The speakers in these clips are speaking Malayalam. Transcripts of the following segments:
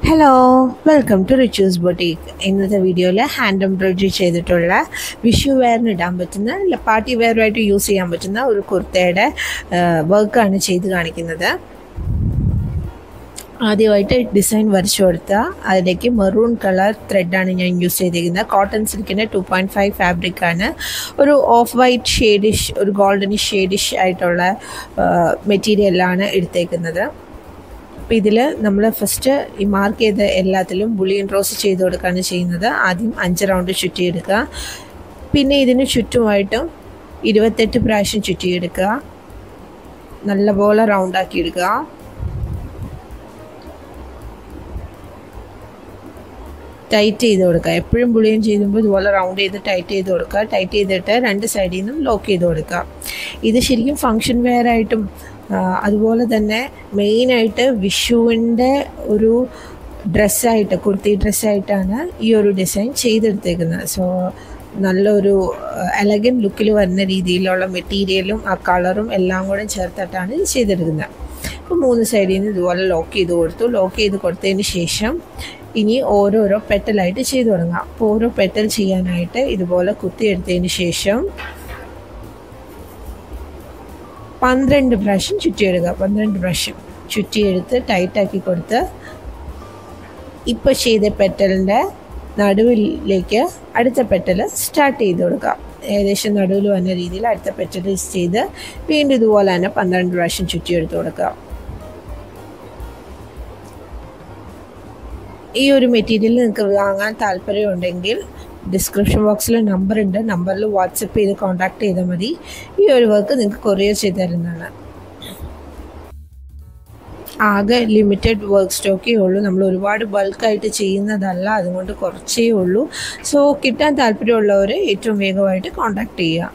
hello welcome to Richu's boutique ഇന്നത്തെ വീഡിയോയിൽ ഹാൻഡ് എംബ്രോയിഡറി ചെയ്തിട്ടുള്ള വിഷു വെയറിന് ഇടാൻ പറ്റുന്ന അല്ല പാർട്ടി വെയറുമായിട്ട് യൂസ് ചെയ്യാൻ പറ്റുന്ന ഒരു കുർത്തയുടെ വർക്കാണ് ചെയ്ത് കാണിക്കുന്നത് ആദ്യമായിട്ട് ഡിസൈൻ വരച്ചു കൊടുത്താൽ അതിലേക്ക് മെറൂൺ കളർ ത്രെഡാണ് ഞാൻ യൂസ് ചെയ്തിരിക്കുന്നത് കോട്ടൺ സിൽക്കിൻ്റെ ടു പോയിൻറ്റ് ഫൈവ് ഫാബ്രിക്കാണ് ഒരു ഓഫ് വൈറ്റ് ഷെയ്ഡിഷ് ഒരു ഗോൾഡനിഷ് ഷെയ്ഡിഷ് ആയിട്ടുള്ള മെറ്റീരിയലാണ് എടുത്തേക്കുന്നത് അപ്പോൾ ഇതിൽ നമ്മൾ ഫസ്റ്റ് ഈ മാർക്ക് ചെയ്ത എല്ലാത്തിലും ബുളിയൻ റോസ് ചെയ്ത് കൊടുക്കുകയാണ് ചെയ്യുന്നത് ആദ്യം അഞ്ച് റൗണ്ട് ചുറ്റിയെടുക്കുക പിന്നെ ഇതിന് ചുറ്റുമായിട്ടും ഇരുപത്തെട്ട് പ്രാവശ്യം ചുറ്റിയെടുക്കുക നല്ലപോലെ റൗണ്ടാക്കി എടുക്കുക ടൈറ്റ് ചെയ്ത് കൊടുക്കുക എപ്പോഴും ബുളിയൻ ചെയ്യുമ്പോൾ ഇതുപോലെ റൗണ്ട് ചെയ്ത് ടൈറ്റ് ചെയ്ത് കൊടുക്കുക ടൈറ്റ് ചെയ്തിട്ട് രണ്ട് സൈഡിൽ നിന്നും ലോക്ക് ചെയ്ത് കൊടുക്കുക ഇത് ശരിക്കും ഫങ്ഷൻ വെയർ ആയിട്ടും അതുപോലെ തന്നെ മെയിനായിട്ട് വിഷുവിൻ്റെ ഒരു ഡ്രസ്സായിട്ട് കുർത്തി ഡ്രസ്സായിട്ടാണ് ഈ ഒരു ഡിസൈൻ ചെയ്തെടുത്തേക്കുന്നത് സോ നല്ലൊരു എലഗൻ ലുക്കിൽ വരുന്ന രീതിയിലുള്ള മെറ്റീരിയലും ആ കളറും എല്ലാം കൂടെ ചേർത്തിട്ടാണ് ഇത് ചെയ്തെടുക്കുന്നത് അപ്പോൾ മൂന്ന് സൈഡിൽ നിന്ന് ഇതുപോലെ ലോക്ക് ചെയ്ത് കൊടുത്തു ലോക്ക് ചെയ്ത് കൊടുത്തതിന് ശേഷം ഇനി ഓരോരോ പെറ്റലായിട്ട് ചെയ്തു തുടങ്ങാം അപ്പോൾ ഓരോ പെറ്റൽ ചെയ്യാനായിട്ട് ഇതുപോലെ കുത്തിയെടുത്തതിന് ശേഷം പന്ത്രണ്ട് പ്രാവശ്യം ചുറ്റിയെടുക്കുക പന്ത്രണ്ട് പ്രാവശ്യം ചുറ്റിയെടുത്ത് ടൈറ്റാക്കി കൊടുത്ത് ഇപ്പോൾ ചെയ്ത പെറ്റലിൻ്റെ നടുവിലേക്ക് അടുത്ത പെറ്റൽ സ്റ്റാർട്ട് ചെയ്ത് കൊടുക്കുക ഏകദേശം നടുവിൽ വന്ന രീതിയിൽ അടുത്ത പെറ്റൽ ചെയ്ത് വീണ്ടും ഇതുപോലെ തന്നെ പന്ത്രണ്ട് പ്രാവശ്യം ചുറ്റിയെടുത്ത് കൊടുക്കുക ഈ ഒരു മെറ്റീരിയൽ നിങ്ങൾക്ക് വാങ്ങാൻ താല്പര്യമുണ്ടെങ്കിൽ ഡിസ്ക്രിപ്ഷൻ ബോക്സിൽ നമ്പർ ഉണ്ട് നമ്പറിൽ വാട്സപ്പ് ചെയ്ത് കോൺടാക്ട് ചെയ്താൽ മതി ഈ ഒരു വർക്ക് നിങ്ങൾക്ക് കൊറിയർ ചെയ്ത് തരുന്നതാണ് ആകെ ലിമിറ്റഡ് വർക്ക് സ്റ്റോക്കേ ഉള്ളൂ നമ്മൾ ഒരുപാട് ബൾക്കായിട്ട് ചെയ്യുന്നതല്ല അതുകൊണ്ട് കുറച്ചേ ഉള്ളൂ സോ കിട്ടാൻ താല്പര്യമുള്ളവർ ഏറ്റവും വേഗമായിട്ട് കോൺടാക്ട് ചെയ്യുക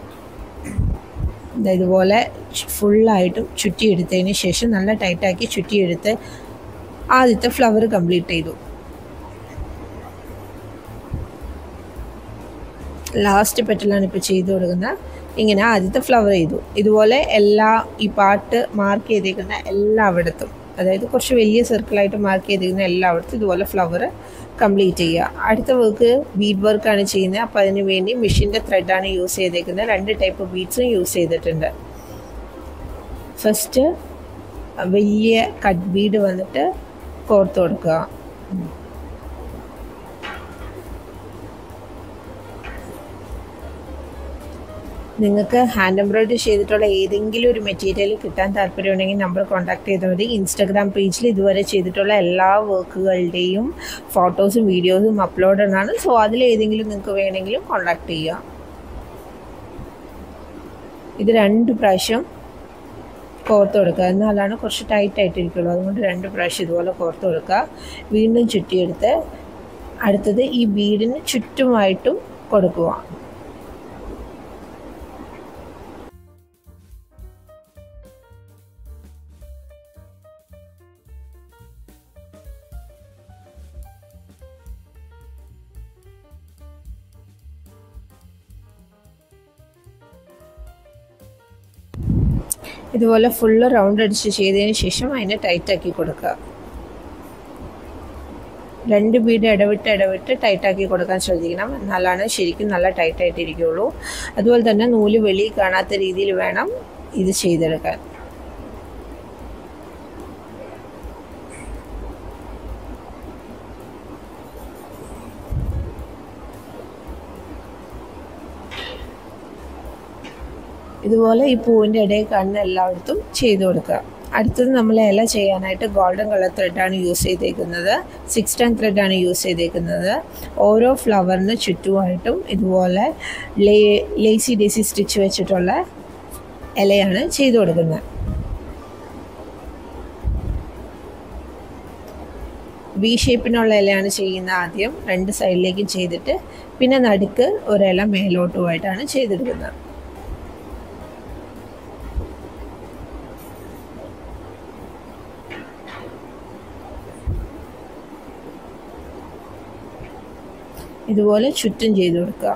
ഇതുപോലെ ഫുള്ളായിട്ടും ചുറ്റിയെടുത്തതിന് ശേഷം നല്ല ടൈറ്റാക്കി ചുറ്റിയെടുത്ത് ആദ്യത്തെ ഫ്ലവർ കംപ്ലീറ്റ് ചെയ്തു ലാസ്റ്റ് പെറ്റലാണ് ഇപ്പോൾ ചെയ്തു കൊടുക്കുന്നത് ഇങ്ങനെ ആദ്യത്തെ ഫ്ലവർ ചെയ്തു ഇതുപോലെ എല്ലാ ഈ പാട്ട് മാർക്ക് ചെയ്തേക്കുന്ന എല്ലായിടത്തും അതായത് കുറച്ച് വലിയ സർക്കിളായിട്ട് മാർക്ക് ചെയ്തിരിക്കുന്ന എല്ലായിടത്തും ഇതുപോലെ ഫ്ലവർ കംപ്ലീറ്റ് ചെയ്യുക അടുത്ത വർക്ക് ബീഡ് വർക്കാണ് ചെയ്യുന്നത് അപ്പോൾ അതിന് വേണ്ടി മെഷീൻ്റെ ത്രെഡാണ് യൂസ് ചെയ്തേക്കുന്നത് രണ്ട് ടൈപ്പ് ബീഡ്സും യൂസ് ചെയ്തിട്ടുണ്ട് ഫസ്റ്റ് വലിയ കട്ട് ബീഡ് വന്നിട്ട് കോർത്ത് കൊടുക്കുക നിങ്ങൾക്ക് ഹാൻഡ് എംബ്രോയിഡറി ചെയ്തിട്ടുള്ള ഏതെങ്കിലും ഒരു മെറ്റീരിയൽ കിട്ടാൻ താല്പര്യമുണ്ടെങ്കിൽ നമ്പർ കോൺടാക്ട് ചെയ്താൽ മതി ഇൻസ്റ്റാഗ്രാം പേജിൽ ഇതുവരെ ചെയ്തിട്ടുള്ള എല്ലാ വർക്കുകളുടെയും ഫോട്ടോസും വീഡിയോസും അപ്ലോഡഡ് ആണ് സോ അതിൽ ഏതെങ്കിലും നിങ്ങൾക്ക് വേണമെങ്കിലും കോൺടാക്ട് ചെയ്യുക ഇത് രണ്ട് പ്രാവശ്യം കോർത്ത് കൊടുക്കുക എന്നാലാണ് കുറച്ച് ടൈറ്റ് ആയിട്ടിരിക്കുള്ളൂ അതുകൊണ്ട് രണ്ട് പ്രാവശ്യം ഇതുപോലെ കോർത്ത് കൊടുക്കുക വീണ്ടും ചുറ്റിയെടുത്ത് അടുത്തത് ഈ ബീഡിന് ചുറ്റുമായിട്ടും കൊടുക്കുക ഇതുപോലെ ഫുള്ള് റൗണ്ട് അടിച്ച് ചെയ്തതിന് ശേഷം അതിനെ ടൈറ്റാക്കി കൊടുക്കുക രണ്ട് ബീഡ് ഇടവിട്ട് ഇടവിട്ട് ടൈറ്റാക്കി കൊടുക്കാൻ ശ്രദ്ധിക്കണം എന്നാലാണ് ശരിക്കും നല്ല ടൈറ്റായിട്ടിരിക്കുകയുള്ളൂ അതുപോലെ തന്നെ നൂല് വെളി കാണാത്ത രീതിയിൽ വേണം ഇത് ചെയ്തെടുക്കാൻ ഇതുപോലെ ഈ പൂവിൻ്റെ ഇടയിൽ കാണുന്ന എല്ലായിടത്തും ചെയ്തു കൊടുക്കുക അടുത്തത് നമ്മൾ ഇല ചെയ്യാനായിട്ട് ഗോൾഡൻ കളർ ത്രെഡാണ് യൂസ് ചെയ്തേക്കുന്നത് സിക്സ് ടെൻ ത്രെഡാണ് യൂസ് ചെയ്തേക്കുന്നത് ഓരോ ഫ്ലവറിന് ചുറ്റുമായിട്ടും ഇതുപോലെ ലേ ലേസി ഡേസി സ്റ്റിച്ച് വെച്ചിട്ടുള്ള ഇലയാണ് ചെയ്തു കൊടുക്കുന്നത് വി ഷേപ്പിനുള്ള ഇലയാണ് ചെയ്യുന്നത് ആദ്യം രണ്ട് സൈഡിലേക്കും ചെയ്തിട്ട് പിന്നെ നടുക്ക് ഒരില മേലോട്ടുമായിട്ടാണ് ചെയ്തെടുക്കുന്നത് ഇതുപോലെ ചുറ്റും ചെയ്ത് കൊടുക്കുക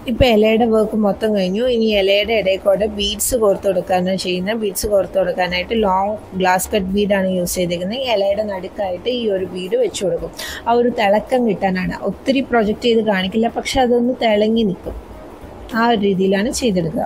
ഇപ്പോൾ ഇലയുടെ വർക്ക് മൊത്തം കഴിഞ്ഞു ഇനി ഇലയുടെ ഇടയിൽ കൂടെ ബീഡ്സ് കോർത്ത് കൊടുക്കാനാണ് ചെയ്യുന്നത് ബീഡ്സ് കോർത്ത് കൊടുക്കാനായിട്ട് ലോങ് ഗ്ലാസ് കട്ട് ബീഡാണ് യൂസ് ചെയ്തിരിക്കുന്നത് ഇലയുടെ നടുക്കായിട്ട് ഈ ഒരു ബീഡ് വെച്ച് കൊടുക്കും ആ ഒരു തിളക്കം കിട്ടാനാണ് ഒത്തിരി പ്രൊജക്റ്റ് ചെയ്ത് കാണിക്കില്ല പക്ഷെ അതൊന്ന് തിളങ്ങി നിൽക്കും ആ ഒരു രീതിയിലാണ് ചെയ്തെടുക്കുക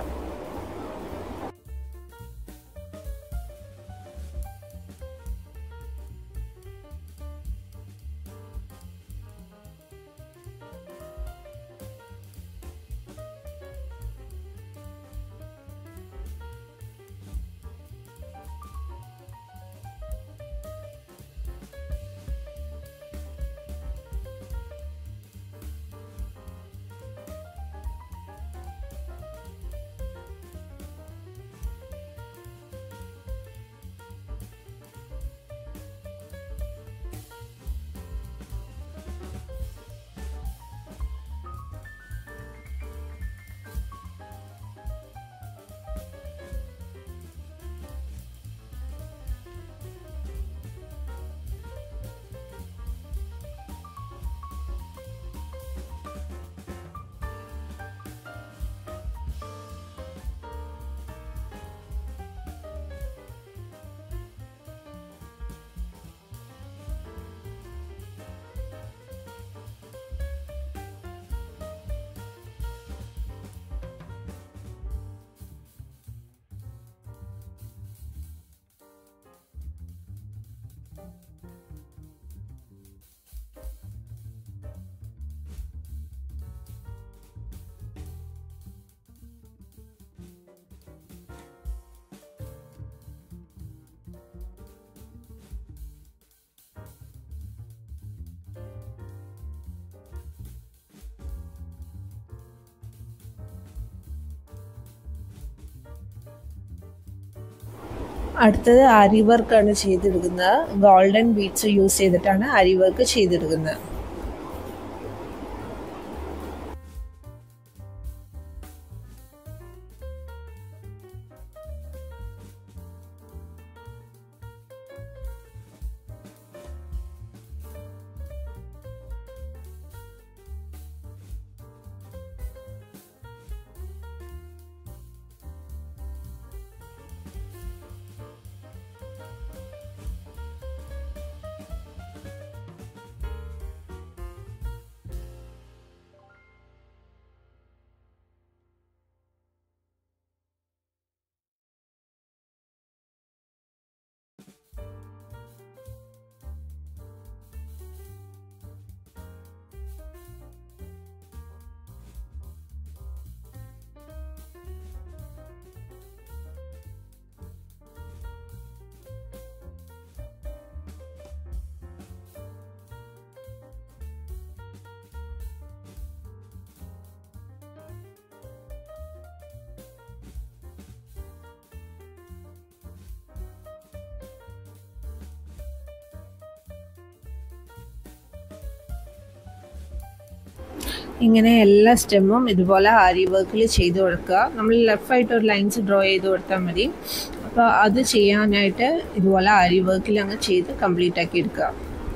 അടുത്തത് അരി വർക്കാണ് ചെയ്തെടുക്കുന്നത് ഗോൾഡൻ ബീഡ്സ് യൂസ് ചെയ്തിട്ടാണ് അരി വർക്ക് ചെയ്തെടുക്കുന്നത് ഇങ്ങനെ എല്ലാ സ്റ്റെമ്മും ഇതുപോലെ ആരി വർക്കിൽ ചെയ്ത് കൊടുക്കുക നമ്മൾ ലെഫ്റ്റ് ആയിട്ട് ഒരു ലൈൻസ് ഡ്രോ ചെയ്ത് കൊടുത്താൽ മതി അപ്പോൾ അത് ചെയ്യാനായിട്ട് ഇതുപോലെ ആരി വർക്കിൽ അങ്ങ് ചെയ്ത് കംപ്ലീറ്റ് ആക്കി എടുക്കുക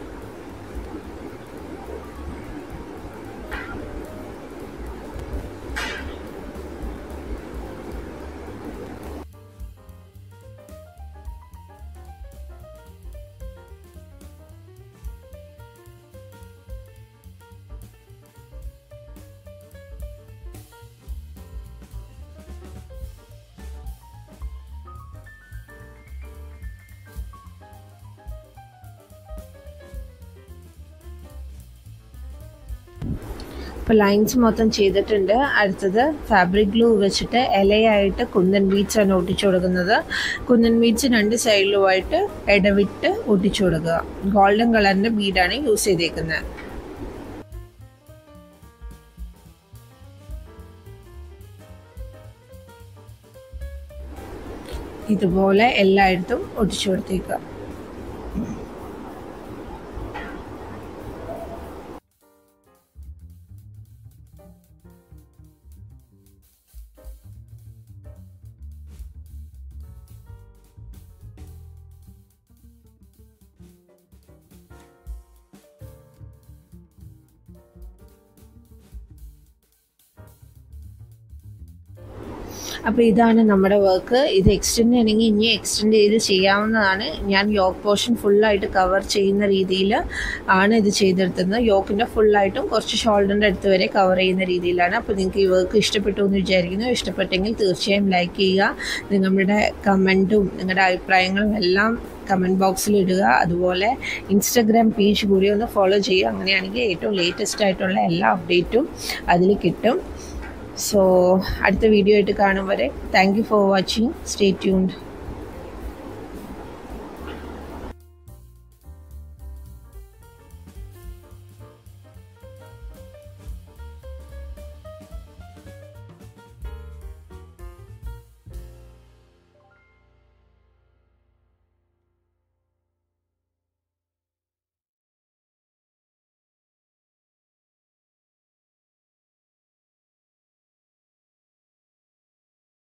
ഇപ്പോൾ ലൈൻസ് മൊത്തം ചെയ്തിട്ടുണ്ട് അടുത്തത് ഫാബ്രിക് ഗ്ലൂ വെച്ചിട്ട് ഇലയായിട്ട് കുന്തൻ ബീഡ്സ് ആണ് ഒട്ടിച്ചു കൊടുക്കുന്നത് കുന്തൻ ബീഡ്സ് രണ്ട് സൈഡിലുമായിട്ട് ഇടവിട്ട് ഒട്ടിച്ചു കൊടുക്കുക ഗോൾഡൻ കളറിൻ്റെ ബീഡാണ് യൂസ് ചെയ്തേക്കുന്നത് ഇതുപോലെ എല്ലായിടത്തും ഒട്ടിച്ചു കൊടുത്തേക്കുക അപ്പോൾ ഇതാണ് നമ്മുടെ വർക്ക് ഇത് എക്സ്റ്റെൻഡ് ചെയ്യണമെങ്കിൽ ഇനി എക്സ്റ്റെൻഡ് ചെയ്ത് ചെയ്യാവുന്നതാണ് ഞാൻ യോക്ക് പോർഷൻ ഫുള്ളായിട്ട് കവർ ചെയ്യുന്ന രീതിയിൽ ആണ് ഇത് ചെയ്തെടുത്തത് യോക്കിൻ്റെ ഫുള്ളായിട്ടും കുറച്ച് ഷോൾഡറിൻ്റെ അടുത്ത് വരെ കവർ ചെയ്യുന്ന രീതിയിലാണ് അപ്പോൾ നിങ്ങൾക്ക് ഈ വർക്ക് ഇഷ്ടപ്പെട്ടു എന്ന് വിചാരിക്കുന്നു ഇഷ്ടപ്പെട്ടെങ്കിൽ തീർച്ചയായും ലൈക്ക് ചെയ്യുക നിങ്ങളുടെ കമൻറ്റും നിങ്ങളുടെ അഭിപ്രായങ്ങളും എല്ലാം കമൻറ്റ് ബോക്സിൽ ഇടുക അതുപോലെ ഇൻസ്റ്റഗ്രാം പേജ് കൂടി ഒന്ന് ഫോളോ ചെയ്യുക അങ്ങനെയാണെങ്കിൽ ഏറ്റവും ലേറ്റസ്റ്റ് ആയിട്ടുള്ള എല്ലാ അപ്ഡേറ്റും അതിൽ കിട്ടും സോ അടുത്ത വീഡിയോ ആയിട്ട് കാണും വരെ thank you for watching stay tuned